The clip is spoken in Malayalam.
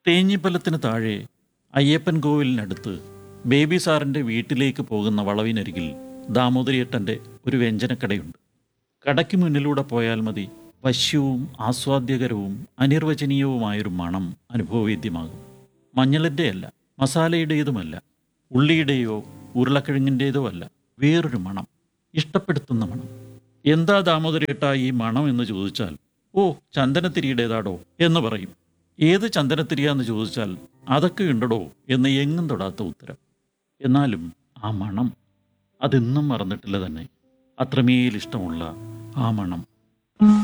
തേഞ്ഞിപ്പലത്തിന് താഴെ അയ്യപ്പൻ കോവിലിനടുത്ത് ബേബി സാറിൻ്റെ വീട്ടിലേക്ക് പോകുന്ന വളവിനരികിൽ ദാമോദരിയേട്ടൻ്റെ ഒരു വ്യഞ്ജനക്കടയുണ്ട് കടയ്ക്ക് മുന്നിലൂടെ പോയാൽ മതി വശ്യവും ആസ്വാദ്യകരവും അനിർവചനീയവുമായൊരു മണം അനുഭവവേദ്യമാകും മഞ്ഞളിൻ്റെയല്ല മസാലയുടേതുമല്ല ഉള്ളിയുടെയോ ഉരുളക്കിഴങ്ങിൻ്റേതോ അല്ല വേറൊരു മണം ഇഷ്ടപ്പെടുത്തുന്ന മണം എന്താ ദാമോദരേട്ട ഈ മണം എന്ന് ചോദിച്ചാൽ ഓ ചന്ദനത്തിരിയുടേതാടോ എന്ന് പറയും ഏത് ചന്ദനത്തിരിയാന്ന് ചോദിച്ചാൽ അതൊക്കെ ഉണ്ടടോ എന്ന് എങ്ങും തൊടാത്ത ഉത്തരം എന്നാലും ആ മണം അതെന്നും മറന്നിട്ടില്ല തന്നെ അത്രമേൽ ഇഷ്ടമുള്ള ആ മണം